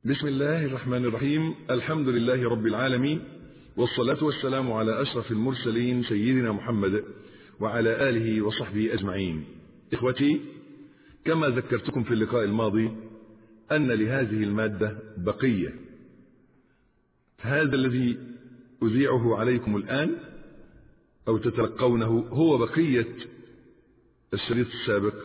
بسم الله الرحمن الرحيم الحمد لله رب العالمين والصلاة والسلام على أشرف المرسلين سيدنا محمد وعلى آله وصحبه أجمعين إخوتي كما ذكرتكم في اللقاء الماضي أن لهذه المادة بقية هذا الذي أذيعه عليكم الآن أو تتلقونه هو بقية الشريط السابق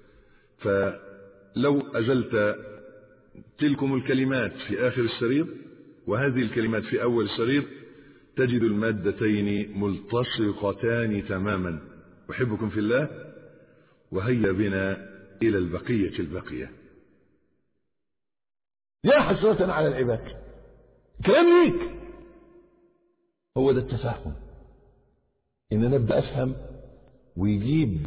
فلو أزلت تلكم الكلمات في آخر الشريط وهذه الكلمات في أول الشريط تجد المادتين ملتصقتان تماما أحبكم في الله وهيا بنا إلى البقية البقية يا حسرة على العباد كلام ليك هو ده التفاهم ان انا ابدا افهم ويجيب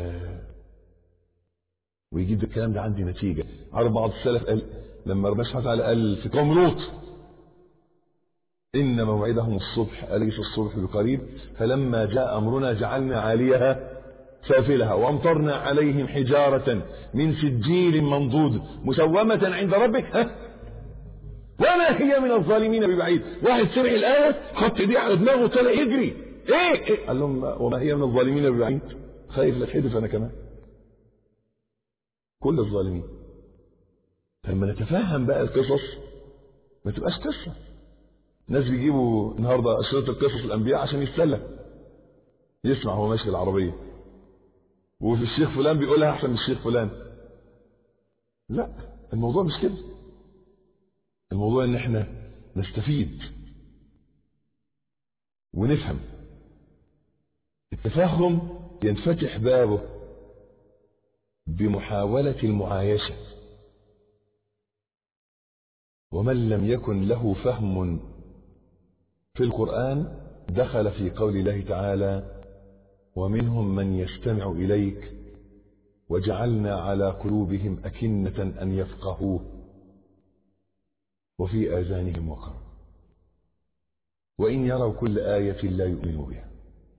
ويجيب الكلام ده عندي نتيجه عارف بعض السلف قال لما ربنا سبحانه وتعالى قال في قوم لوط ان موعدهم الصبح اليس الصبح بقريب فلما جاء امرنا جعلنا عاليها سافلها وامطرنا عليهم حجاره من سجيل منضود مسومه عند ربك ها وما هي من الظالمين ببعيد واحد سمع الايه حط ايديه على دماغه وطلع يجري ايه, إيه؟ قال لهم وما هي من الظالمين ببعيد خايف لا اتحدث انا كمان كل الظالمين لما نتفهم بقى القصص ما تبقاش قصه ناس بيجيبوا النهارده اشرطه القصص الانبياء عشان يتسلى يسمع هو ماشي العربيه وفي الشيخ فلان بيقولها احسن من الشيخ فلان لا الموضوع مش كده الموضوع ان احنا نستفيد ونفهم التفاهم ينفتح بابه بمحاولة المعايشة ومن لم يكن له فهم في القرآن دخل في قول الله تعالى ومنهم من يستمع إليك وجعلنا على قلوبهم أكنة أن يفقهوه وفي آذانهم وقر وإن يروا كل آية لا يؤمنوا بها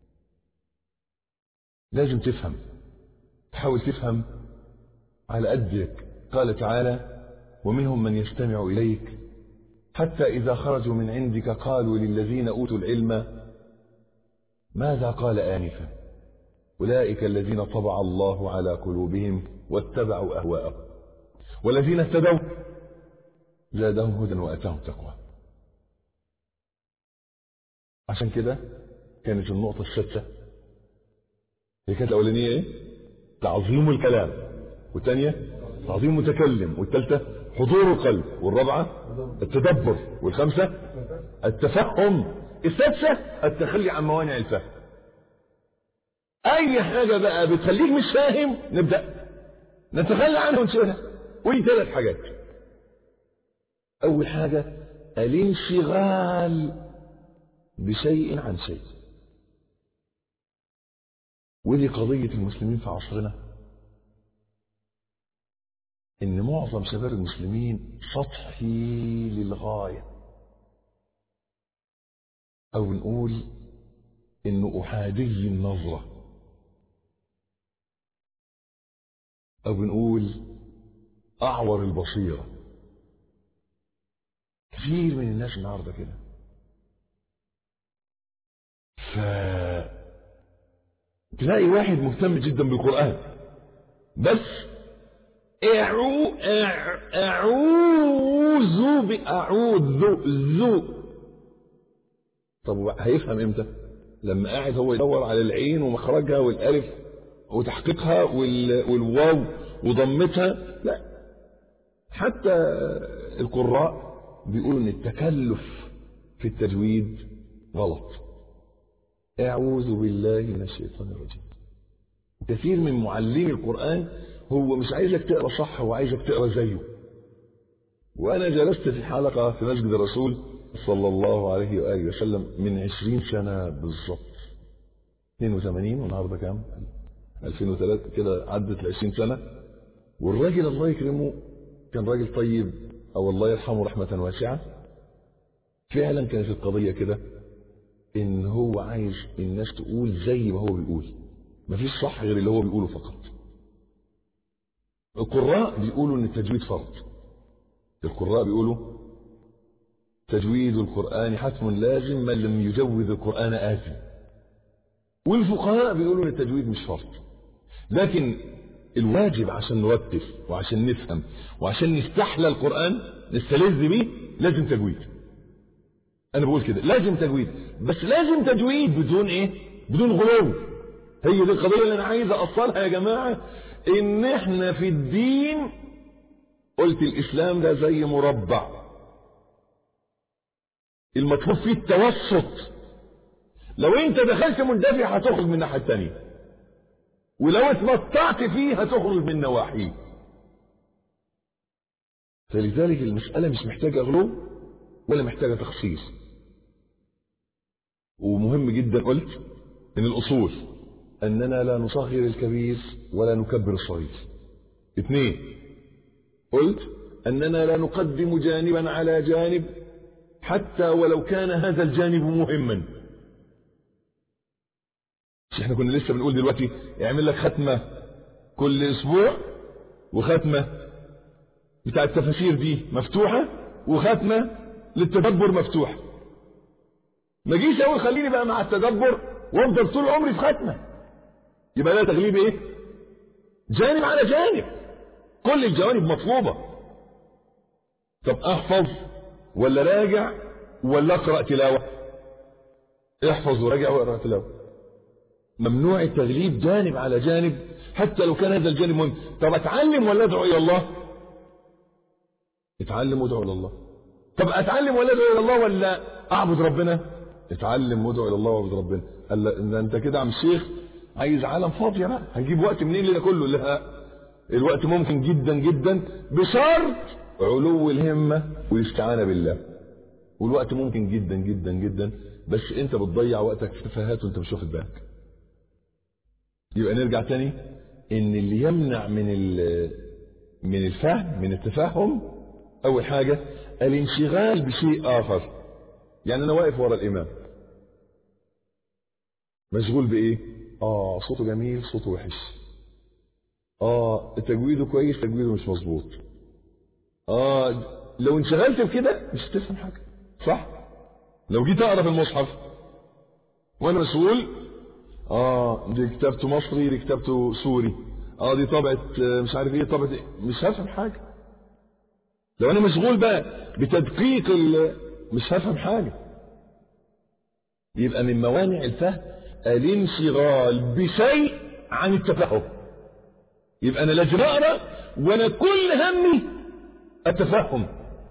لازم تفهم تحاول تفهم على قدك قال تعالى ومنهم من يستمع إليك حتى إذا خرجوا من عندك قالوا للذين أوتوا العلم ماذا قال آنفا أولئك الذين طبع الله على قلوبهم واتبعوا أهواءهم والذين اهتدوا زادهم هدى واتاهم تقوى عشان كده كانت النقطة السادسة هي كانت الأولانية إيه؟ تعظيم الكلام والثانية تعظيم المتكلم والثالثة حضور القلب والرابعة التدبر والخامسة التفهم السادسة التخلي عن موانع الفهم أي حاجة بقى بتخليك مش فاهم نبدأ نتخلى عنها ونشيلها ودي ثلاث حاجات أول حاجة الانشغال بشيء عن شيء ودي قضية المسلمين في عصرنا إن معظم شباب المسلمين سطحي للغاية أو نقول إنه أحادي النظرة أو نقول أعور البصيره كثير من الناس النهارده كده ف تلاقي واحد مهتم جدا بالقرآن بس اعو اعوذ باعوذ ذو طب هيفهم امتى لما قاعد هو يدور على العين ومخرجها والالف وتحقيقها والواو وضمتها لا حتى القراء بيقولوا ان التكلف في التجويد غلط اعوذ بالله من الشيطان الرجيم كثير من معلمي القرآن هو مش عايزك تقرا صح هو عايزك تقرا زيه وانا جلست في حلقة في مسجد الرسول صلى الله عليه وآله وسلم من عشرين سنة بالظبط 82 والنهارده كام 2003 كده عدت ال 20 سنة والراجل الله يكرمه كان راجل طيب أو الله يرحمه رحمة واسعة فعلا كانت القضية كده إن هو عايز الناس تقول زي ما هو بيقول مفيش صح غير اللي هو بيقوله فقط القراء بيقولوا إن التجويد فرض القراء بيقولوا تجويد القرآن حتم لازم من لم يجوز القرآن آثم والفقهاء بيقولوا ان التجويد مش فرض لكن الواجب عشان نرتب وعشان نفهم وعشان نستحلى القرآن نستلذ بيه لازم تجويد انا بقول كده لازم تجويد بس لازم تجويد بدون ايه بدون غلو هي دي القضية اللي انا عايز اوصلها يا جماعة ان احنا في الدين قلت الاسلام ده زي مربع المطلوب فيه التوسط لو انت دخلت مندفع هتخرج من الناحيه الثانيه ولو اتمتعت فيه هتخرج من نواحيه فلذلك المسألة مش محتاجة غلو ولا محتاجة تخصيص ومهم جدا قلت من الأصول أننا لا نصغر الكبير ولا نكبر الصغير اثنين قلت أننا لا نقدم جانبا على جانب حتى ولو كان هذا الجانب مهما مش احنا كنا لسه بنقول دلوقتي اعمل لك ختمة كل اسبوع وختمة بتاع التفاسير دي مفتوحة وختمة للتدبر مفتوحة ما جيش اقول خليني بقى مع التدبر وافضل طول عمري في ختمة يبقى ده تغليب ايه جانب على جانب كل الجوانب مطلوبة طب احفظ ولا راجع ولا اقرا تلاوه احفظ وراجع واقرا تلاوه ممنوع التغليب جانب على جانب حتى لو كان هذا الجانب مهم طب اتعلم ولا ادعو الى الله اتعلم وادعو الى الله طب اتعلم ولا ادعو الى الله ولا اعبد ربنا اتعلم وادعو الى الله واعبد ربنا قال لا انت كده عم شيخ عايز عالم فاضيه بقى هنجيب وقت منين لده كله لا الوقت ممكن جدا جدا بشرط علو الهمة والاستعانة بالله والوقت ممكن جدا جدا جدا بس انت بتضيع وقتك في تفاهات وانت مش واخد بالك يبقى نرجع تاني ان اللي يمنع من من الفهم من التفهم اول حاجة الانشغال بشيء اخر يعني انا واقف ورا الامام مشغول بايه اه صوته جميل صوته وحش اه تجويده كويس تجويده مش مظبوط اه لو انشغلت بكده مش هتفهم حاجه صح لو جيت اقرا في المصحف وانا مسؤول اه دي كتابته مصري دي كتابته سوري اه دي طبعه مش عارف ايه طبعه إيه. مش هفهم حاجه لو انا مشغول بقى بتدقيق مش هفهم حاجه يبقى من موانع الفهم الانشغال بشيء عن التفهم يبقى انا لازم اقرا وانا كل همي التفهم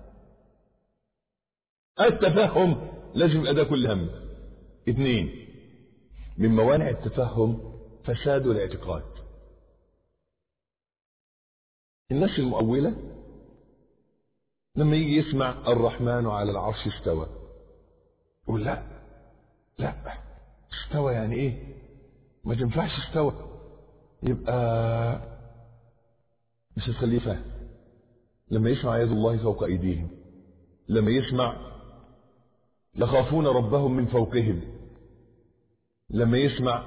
التفهم لازم يبقى ده كل هم اثنين من موانع التفهم فساد الاعتقاد الناس المؤولة لما يجي يسمع الرحمن على العرش استوى يقول لا لا استوى يعني ايه ما تنفعش استوى يبقى مش هتخليه فاهم لما يسمع يد الله فوق أيديهم لما يسمع يخافون ربهم من فوقهم لما يسمع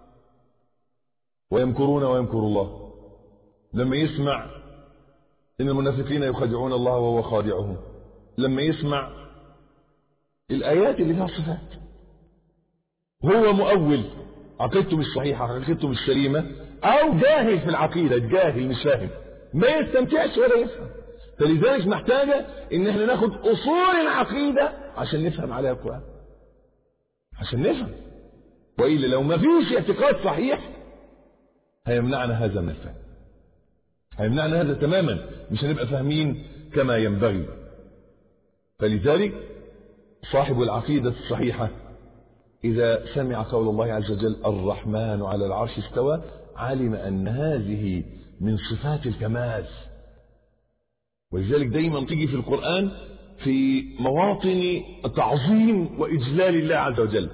ويمكرون ويمكر الله لما يسمع إن المنافقين يخادعون الله وهو خادعهم لما يسمع الآيات اللي فيها صفات هو مؤول عقيدته مش صحيحة عقيدته مش سليمة أو جاهل في العقيدة جاهل مش فاهم ما يستمتعش ولا يفهم فلذلك محتاجة ان احنا ناخد اصول العقيدة عشان نفهم عليها القرآن عشان نفهم وإلا لو ما فيش اعتقاد صحيح هيمنعنا هذا من الفهم هيمنعنا هذا تماما مش هنبقى فاهمين كما ينبغي فلذلك صاحب العقيدة الصحيحة إذا سمع قول الله عز وجل الرحمن على العرش استوى علم أن هذه من صفات الكمال ولذلك دايما تيجي في القرآن في مواطن تعظيم وإجلال الله عز وجل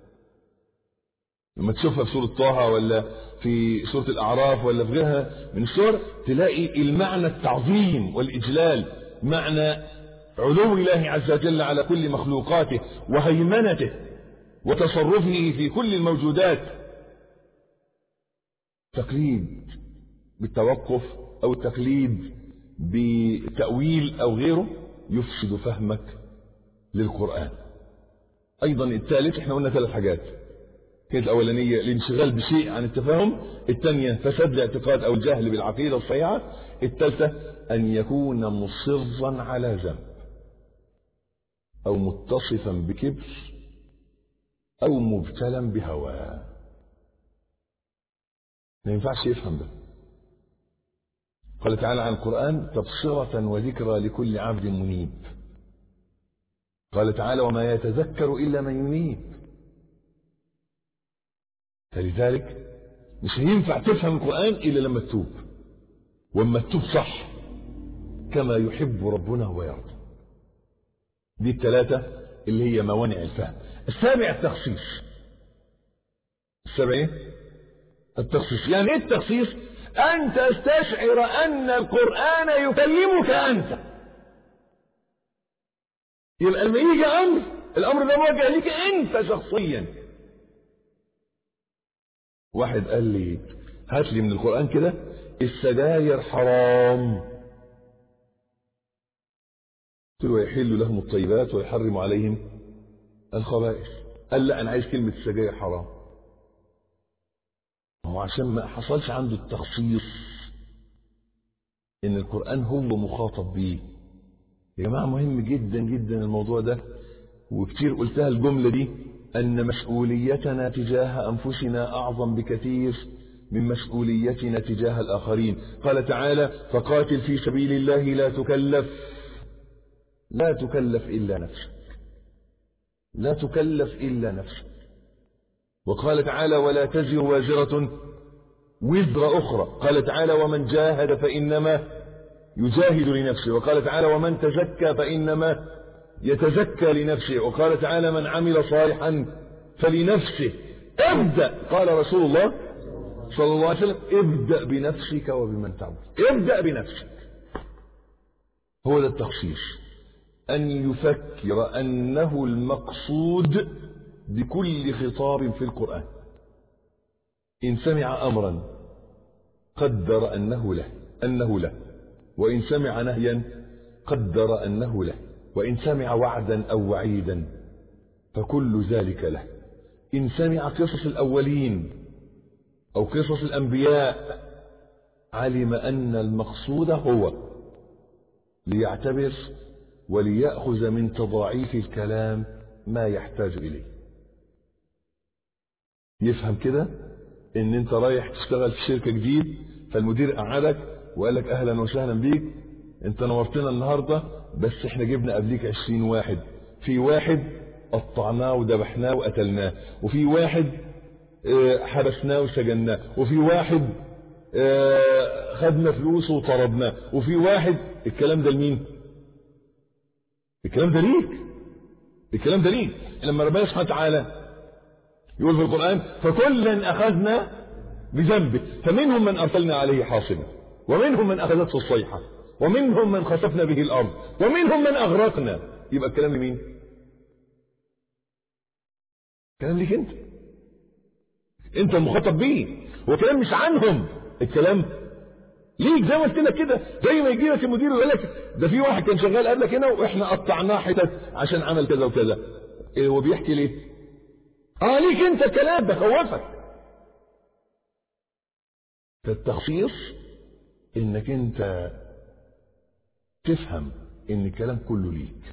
لما تشوفها في سورة طه ولا في سورة الأعراف ولا في غيرها من السور تلاقي المعنى التعظيم والإجلال معنى علو الله عز وجل على كل مخلوقاته وهيمنته وتصرفه في كل الموجودات تقليد بالتوقف أو التقليد بتأويل أو غيره يفسد فهمك للقرآن أيضا الثالث احنا قلنا ثلاث حاجات كانت الأولانية الانشغال بشيء عن التفاهم الثانية فساد الاعتقاد أو الجهل بالعقيدة الصحيحة الثالثة أن يكون مصرا على ذنب أو متصفا بكبر أو مبتلا بهواه ما ينفعش يفهم ده قال تعالى عن القرآن تبصرة وذكرى لكل عبد منيب قال تعالى وما يتذكر إلا من ينيب فلذلك مش هينفع تفهم القرآن إلا لما تتوب وما تتوب صح كما يحب ربنا ويرضى دي الثلاثة اللي هي موانع الفهم السابع التخصيص السابع ايه التخصيص يعني ايه التخصيص ان تستشعر ان القرآن يكلمك انت يبقى لما يجي امر الامر ده موجه ليك انت شخصيا واحد قال لي هات لي من القرآن كده السجاير حرام قلت له يحل لهم الطيبات ويحرم عليهم الخبائث قال لا انا عايز كلمة السجاير حرام هو عشان ما حصلش عنده التخصيص ان القرآن هو مخاطب بيه يا جماعة مهم جدا جدا الموضوع ده وكتير قلتها الجملة دي أن مسؤوليتنا تجاه أنفسنا أعظم بكثير من مسؤوليتنا تجاه الآخرين قال تعالى فقاتل في سبيل الله لا تكلف لا تكلف إلا نفسك لا تكلف إلا نفسك وقال تعالى ولا تزر وازرة وزر أخرى قال تعالى ومن جاهد فإنما يجاهد لنفسه وقال تعالى ومن تزكى فإنما يتزكى لنفسه وقال تعالى من عمل صالحا فلنفسه ابدأ قال رسول الله صلى الله عليه وسلم ابدأ بنفسك وبمن تعبد ابدأ بنفسك هو ده التخصيص أن يفكر أنه المقصود بكل خطاب في القرآن إن سمع أمرا قدر أنه له أنه له وإن سمع نهيا قدر أنه له وإن سمع وعدا أو وعيدا فكل ذلك له إن سمع قصص الأولين أو قصص الأنبياء علم أن المقصود هو ليعتبر وليأخذ من تضاعيف الكلام ما يحتاج إليه يفهم كده ان انت رايح تشتغل في شركة جديد فالمدير قعدك وقال لك اهلا وسهلا بيك انت نورتنا النهاردة بس احنا جبنا قبليك عشرين واحد في واحد قطعناه وذبحناه وقتلناه وفي واحد اه حبسناه وسجناه وفي واحد اه خدنا فلوسه وطردناه وفي واحد الكلام ده لمين الكلام ده ليك الكلام ده ليك لما ربنا سبحانه وتعالى يقول في القرآن فكلا أخذنا بذنبه فمنهم من أرسلنا عليه حاصبا ومنهم من أخذته الصيحة ومنهم من خسفنا به الأرض ومنهم من أغرقنا يبقى الكلام لمين كلام ليك انت انت المخاطب بيه وكلام مش عنهم الكلام ليك زي ما قلت لك كده زي ما يجي لك المدير ويقول لك ده في واحد كان شغال قبلك هنا واحنا قطعناه حتت عشان عمل كذا وكذا إيه هو بيحكي ليه اه ليك انت الكلام بخوفك فالتخصيص انك انت تفهم ان الكلام كله ليك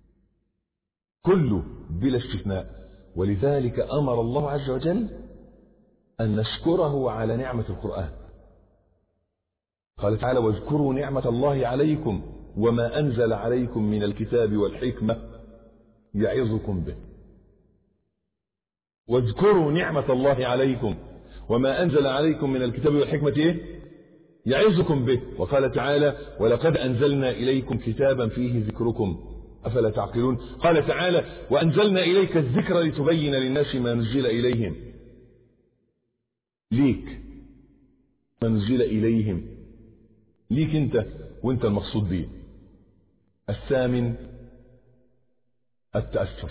كله بلا استثناء ولذلك امر الله عز وجل ان نشكره على نعمه القران قال تعالى واذكروا نعمه الله عليكم وما انزل عليكم من الكتاب والحكمه يعظكم به واذكروا نعمة الله عليكم وما أنزل عليكم من الكتاب والحكمة إيه؟ يعظكم به وقال تعالى ولقد أنزلنا إليكم كتابا فيه ذكركم أفلا تعقلون قال تعالى وأنزلنا إليك الذكر لتبين للناس ما نزل إليهم ليك ما نزل إليهم ليك أنت وأنت المقصود به الثامن التأثر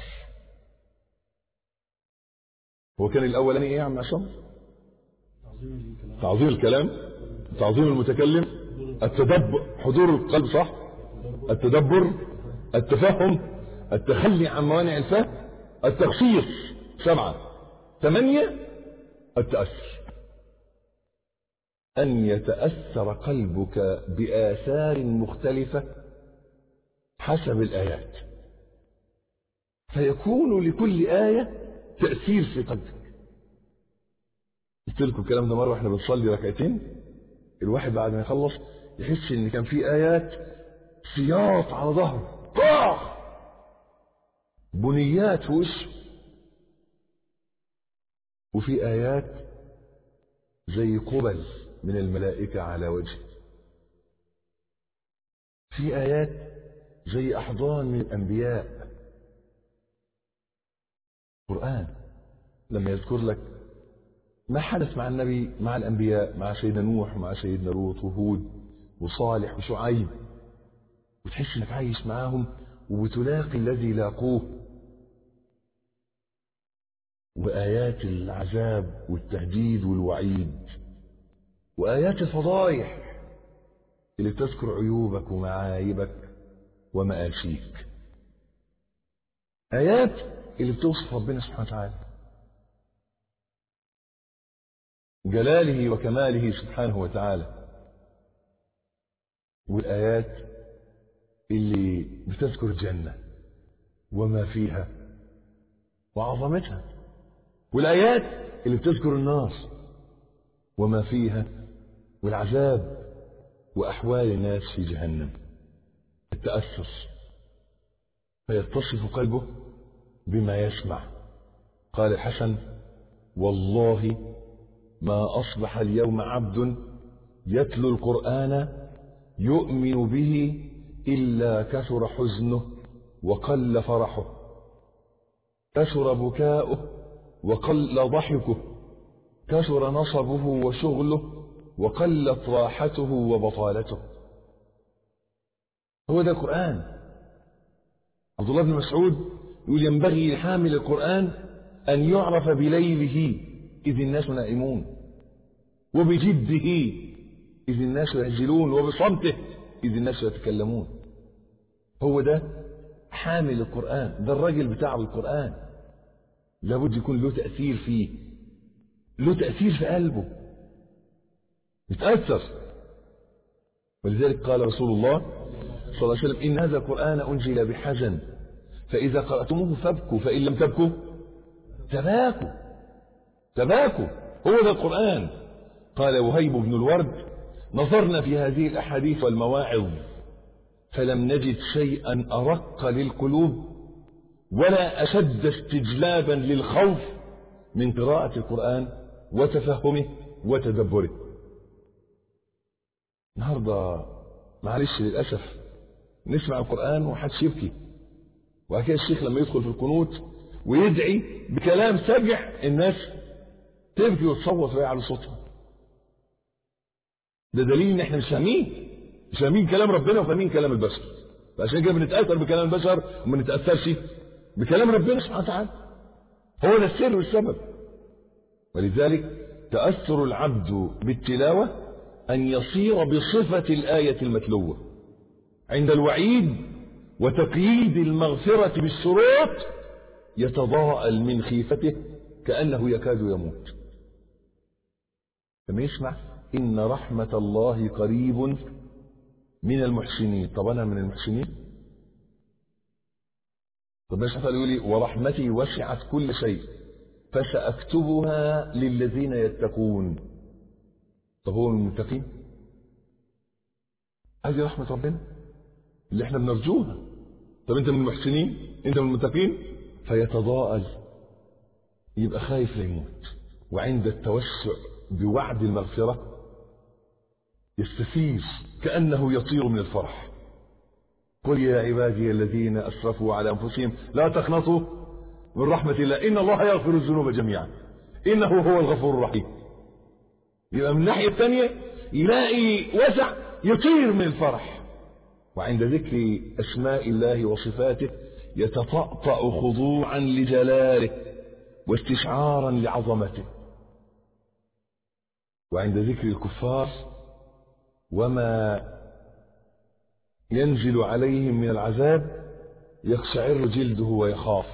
هو كان الاولاني ايه يا عم عصام تعظيم الكلام تعظيم المتكلم التدبر حضور القلب صح التدبر التفهم التخلي عن موانع الفهم التخصيص سبعة ثمانية التأثر أن يتأثر قلبك بآثار مختلفة حسب الآيات فيكون لكل آية تأثير في قلبك قلت لكم الكلام ده مرة واحنا بنصلي ركعتين الواحد بعد ما يخلص يحس ان كان في آيات سياط على ظهره طاخ بنيات في وشه وفي آيات زي قبل من الملائكة على وجهه في آيات زي أحضان من الأنبياء القرآن لما يذكر لك ما حدث مع النبي مع الأنبياء مع سيدنا نوح ومع سيدنا لوط وهود وصالح وشعيب وتحس انك عايش معاهم وبتلاقي الذي لاقوه وآيات العذاب والتهديد والوعيد وآيات الفضايح اللي بتذكر عيوبك ومعايبك ومآسيك آيات اللي بتوصف ربنا سبحانه وتعالى جلاله وكماله سبحانه وتعالى والآيات اللي بتذكر الجنة وما فيها وعظمتها والآيات اللي بتذكر النار وما فيها والعذاب وأحوال الناس في جهنم التأثر فيتصف قلبه بما يسمع قال الحسن والله ما أصبح اليوم عبد يتلو القرآن يؤمن به إلا كثر حزنه وقل فرحه كثر بكاؤه وقل ضحكه كثر نصبه وشغله وقلت راحته وبطالته هو ده القرآن عبد الله بن مسعود يقول ينبغي لحامل القرآن أن يعرف بليله إذ الناس نائمون وبجده إذ الناس يهجلون وبصمته إذ الناس يتكلمون هو ده حامل القرآن ده الراجل بتاع القرآن لابد يكون له تأثير فيه له تأثير في قلبه يتأثر ولذلك قال رسول الله صلى الله عليه وسلم إن هذا القرآن أنزل بحزن فإذا قرأتموه فابكوا فإن لم تبكوا تباكوا تباكوا هو ذا القرآن قال وهيب بن الورد نظرنا في هذه الأحاديث والمواعظ فلم نجد شيئا أرق للقلوب ولا أشد استجلابا للخوف من قراءة القرآن وتفهمه وتدبره النهاردة معلش للأسف نسمع القرآن وحدش يبكي وبعد كده الشيخ لما يدخل في القنوت ويدعي بكلام سجع الناس تبكي وتصوت وهي على صوتها ده دليل ان احنا مش فاهمين مش فاهمين كلام ربنا وفاهمين كلام البشر فعشان كده بنتاثر بكلام البشر وما نتاثرش بكلام ربنا سبحانه وتعالى هو ده السر والسبب ولذلك تاثر العبد بالتلاوه ان يصير بصفه الايه المتلوه عند الوعيد وتقييد المغفره بالشروط يتضاءل من خيفته كانه يكاد يموت لما يسمع إن رحمة الله قريب من المحسنين طب أنا من المحسنين طب مش يقول لي ورحمتي وسعت كل شيء فسأكتبها للذين يتقون طب هو من المتقين هذه رحمة ربنا اللي احنا بنرجوها طب انت من المحسنين انت من المتقين فيتضاءل يبقى خايف لا يموت وعند التوسع بوعد المغفره يستفيز كأنه يطير من الفرح قل يا عبادي الذين أسرفوا على أنفسهم لا تقنطوا من رحمة الله إن الله يغفر الذنوب جميعا إنه هو الغفور الرحيم يبقى من الناحية الثانية يلاقي وسع يطير من الفرح وعند ذكر أسماء الله وصفاته يتطأطأ خضوعا لجلاله واستشعارا لعظمته وعند ذكر الكفار وما ينزل عليهم من العذاب يقشعر جلده ويخاف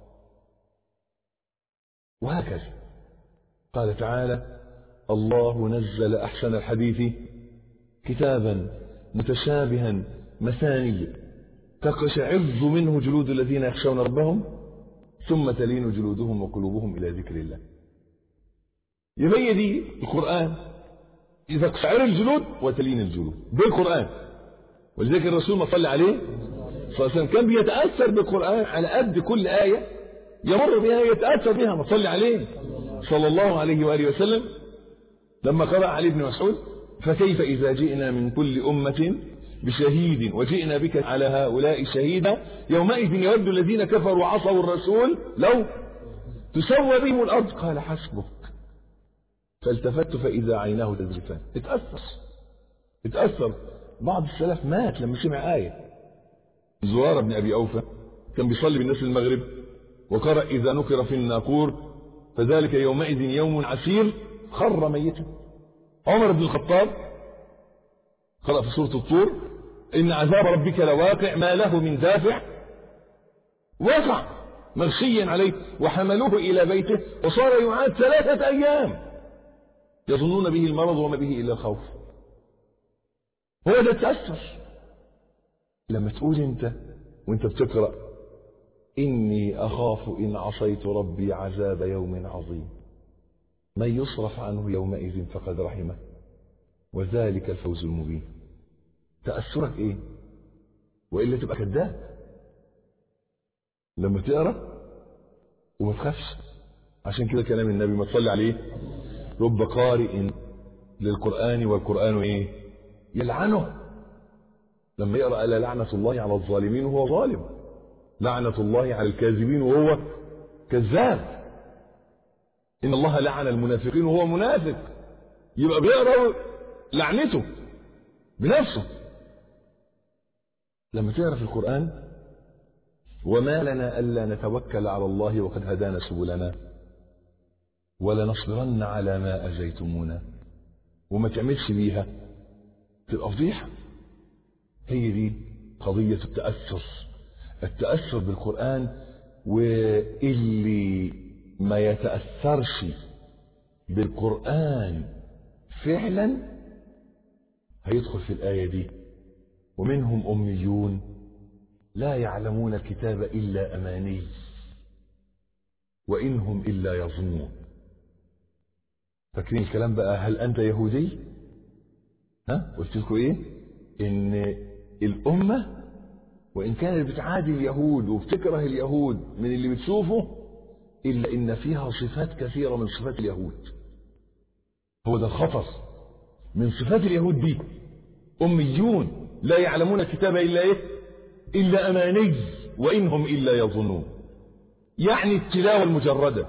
وهكذا قال تعالى الله نزل أحسن الحديث كتابا متشابها مثاني تقشعر منه جلود الذين يخشون ربهم ثم تلين جلودهم وقلوبهم إلى ذكر الله يبين دي القرآن إذا تقشعر الجلود وتلين الجلود بالقرآن ولذلك الرسول ما صلى عليه صلى الله عليه وسلم كان بيتأثر بالقرآن على قد كل آية يمر بها يتأثر بها ما صلى عليه صلى الله عليه وآله وسلم لما قرأ علي بن مسعود فكيف إذا جئنا من كل أمة بشهيد وجئنا بك على هؤلاء شهيدا يومئذ يود الذين كفروا وعصوا الرسول لو تسوى بهم الأرض قال حسبك فالتفت فإذا عيناه تذرفان اتأثر اتأثر بعض السلف مات لما سمع آية زرارة بن أبي أوفى كان بيصلي بالناس المغرب وقرأ إذا نكر في الناقور فذلك يومئذ يوم عسير خر ميتا عمر بن الخطاب قرأ في سورة الطور إن عذاب ربك لواقع ما له من دافع وقع مغشيا عليه وحملوه إلى بيته وصار يعاد ثلاثة أيام يظنون به المرض وما به إلا الخوف هو ده التأثر لما تقول أنت وأنت بتقرأ إني أخاف إن عصيت ربي عذاب يوم عظيم من يصرف عنه يومئذ فقد رحمه وذلك الفوز المبين تأثرك إيه وإلا تبقى كذاب لما تقرأ وما تخافش عشان كده كلام النبي ما تصلي عليه رب قارئ للقرآن والقرآن إيه يلعنه لما يقرأ ألا لعنة الله على الظالمين وهو ظالم لعنة الله على الكاذبين وهو كذاب إن الله لعن المنافقين وهو منافق يبقى بيقرأ لعنته بنفسه لما تقرأ في القرآن وما لنا ألا نتوكل على الله وقد هدانا سبلنا ولنصبرن على ما أجيتمونا وما تعملش بيها تبقى فضيحة هي دي قضية التأثر التأثر بالقرآن واللي ما يتأثرش بالقرآن فعلا هيدخل في الآية دي ومنهم أميون لا يعلمون الكتاب إلا أماني وإنهم إلا يظنون فاكرين الكلام بقى هل أنت يهودي ها قلت لكم إيه إن الأمة وإن كانت بتعادي اليهود وبتكره اليهود من اللي بتشوفه إلا إن فيها صفات كثيرة من صفات اليهود هو ده الخطر من صفات اليهود دي أميون لا يعلمون الكتاب إلا إيه إلا أماني وإنهم إلا يظنون يعني التلاوة المجردة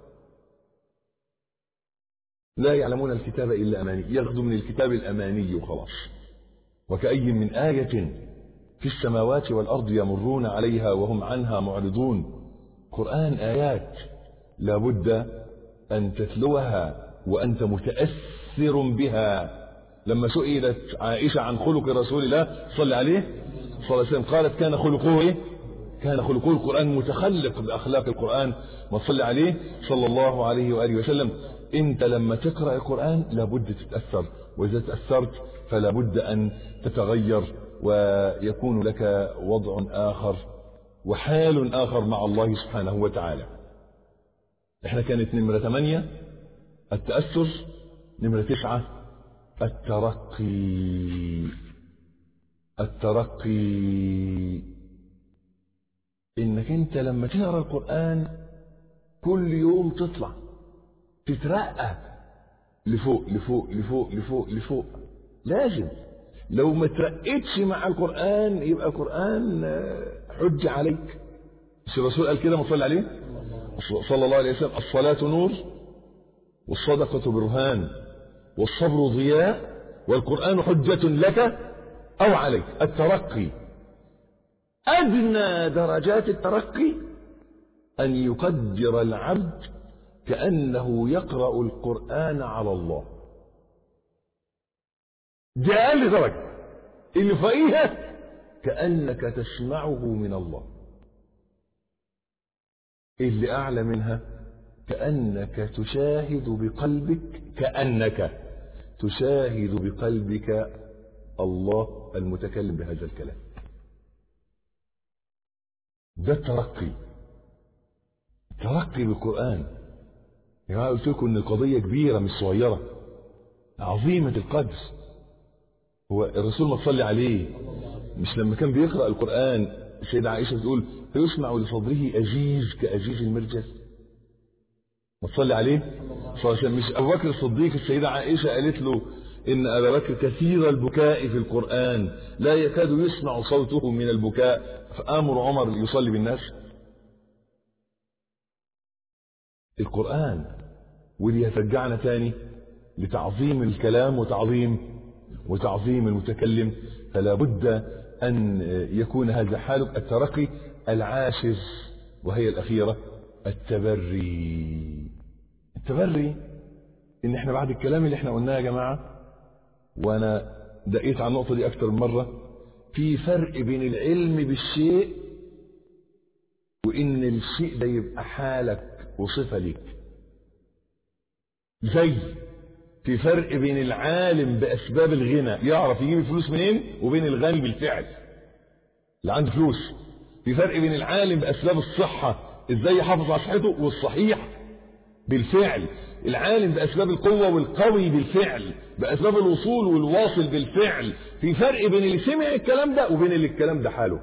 لا يعلمون الكتاب إلا أماني ياخذوا من الكتاب الأماني وخلاص وكأي من آية في السماوات والأرض يمرون عليها وهم عنها معرضون قرآن آيات لابد أن تتلوها وأنت متأثر بها لما سئلت عائشة عن خلق رسول الله صلى عليه صلى الله عليه وسلم قالت كان خلقه إيه؟ كان خلقه القرآن متخلق بأخلاق القرآن ما صلى عليه صلى الله عليه وآله وسلم انت لما تقرأ القرآن لابد تتأثر وإذا تأثرت فلا بد أن تتغير ويكون لك وضع آخر وحال آخر مع الله سبحانه وتعالى احنا كانت نمرة ثمانية التأثر نمرة تسعة الترقي الترقي انك انت لما تقرا القرآن كل يوم تطلع تترقى لفوق لفوق لفوق لفوق لفوق لازم لو ما ترقيتش مع القرآن يبقى القرآن حج عليك مش الرسول قال كده مصلي عليه صلى الله عليه وسلم الصلاة نور والصدقة برهان والصبر ضياء والقرآن حجة لك أو عليك الترقي أدنى درجات الترقي أن يقدر العبد كأنه يقرأ القرآن على الله دي أقل درجة اللي فوقيها كأنك تسمعه من الله اللي أعلى منها كأنك تشاهد بقلبك كأنك تشاهد بقلبك الله المتكلم بهذا الكلام ده الترقي ترقي بالقرآن يا جماعة قلت لكم إن القضية كبيرة مش صغيرة عظيمة القدر هو الرسول ما تصلي عليه مش لما كان بيقرأ القرآن السيدة عائشة بتقول فيسمع لصدره أجيج كأجيج المرجل ما تصلي عليه صلى مش أبو بكر الصديق السيدة عائشة قالت له إن أبا بكر كثير البكاء في القرآن لا يكاد يسمع صوته من البكاء فآمر عمر يصلي بالناس القرآن واللي يرجعنا تاني لتعظيم الكلام وتعظيم وتعظيم المتكلم فلا بد أن يكون هذا حالك الترقي العاشر وهي الأخيرة التبري التبري إن إحنا بعد الكلام اللي إحنا قلناه يا جماعة وأنا دقيت على النقطة دي أكتر من مرة في فرق بين العلم بالشيء وإن الشيء ده يبقى حالك وصفة ليك زي في فرق بين العالم بأسباب الغنى يعرف يجيب الفلوس منين وبين الغني بالفعل اللي عنده فلوس في فرق بين العالم بأسباب الصحة ازاي يحافظ على صحته والصحيح بالفعل العالم بأسباب القوة والقوي بالفعل بأسباب الوصول والواصل بالفعل في فرق بين اللي سمع الكلام ده وبين اللي الكلام ده حاله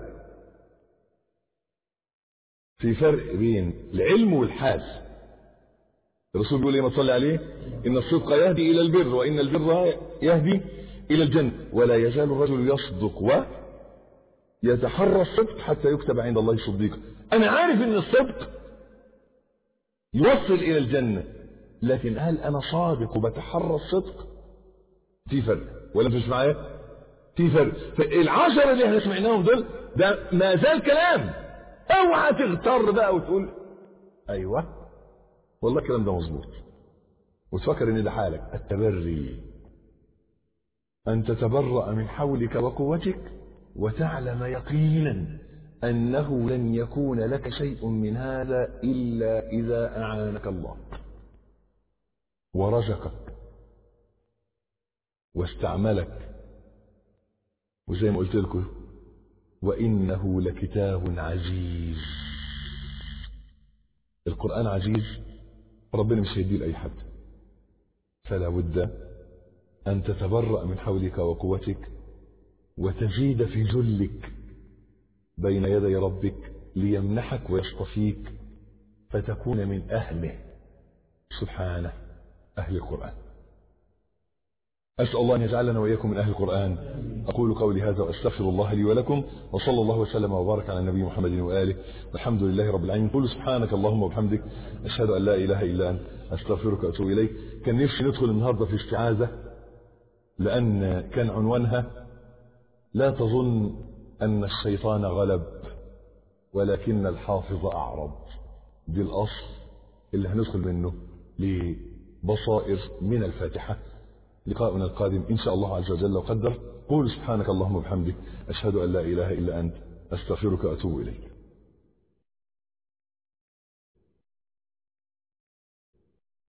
في فرق بين العلم والحال الرسول بيقول ايه ما تصلي عليه ان الصدق يهدي الى البر وان البر يهدي الى الجنه ولا يزال الرجل يصدق و يتحرى الصدق حتى يكتب عند الله صديقا انا عارف ان الصدق يوصل الى الجنه لكن هل انا صادق وبتحرى الصدق في فرق ولا مش معايا في فرق فالعشرة اللي احنا سمعناهم دول ده ما زال كلام اوعى تغتر بقى وتقول ايوه والله الكلام ده مظبوط وتفكر ان ده حالك التبري ان تتبرأ من حولك وقوتك وتعلم يقينا انه لن يكون لك شيء من هذا الا اذا اعانك الله ورزقك واستعملك وزي ما قلت لكم وانه لكتاب عزيز القران عزيز ربنا مش هيديه لاي حد فلا بد ان تتبرأ من حولك وقوتك وتزيد في ذلك بين يدي ربك ليمنحك ويصطفيك فتكون من اهله سبحانه اهل القران أسأل الله أن يجعلنا وإياكم من أهل القرآن أقول قولي هذا وأستغفر الله لي ولكم وصلى الله وسلم وبارك على النبي محمد وآله والحمد لله رب العالمين قل سبحانك اللهم وبحمدك أشهد أن لا إله إلا أنت أستغفرك وأتوب إليك كان نفسي ندخل النهاردة في استعاذة لأن كان عنوانها لا تظن أن الشيطان غلب ولكن الحافظ أعرض دي الأصل اللي هندخل منه لبصائر من الفاتحة لقاؤنا القادم إن شاء الله عز وجل وقدر قول سبحانك اللهم وبحمدك أشهد أن لا إله إلا أنت أستغفرك وأتوب إليك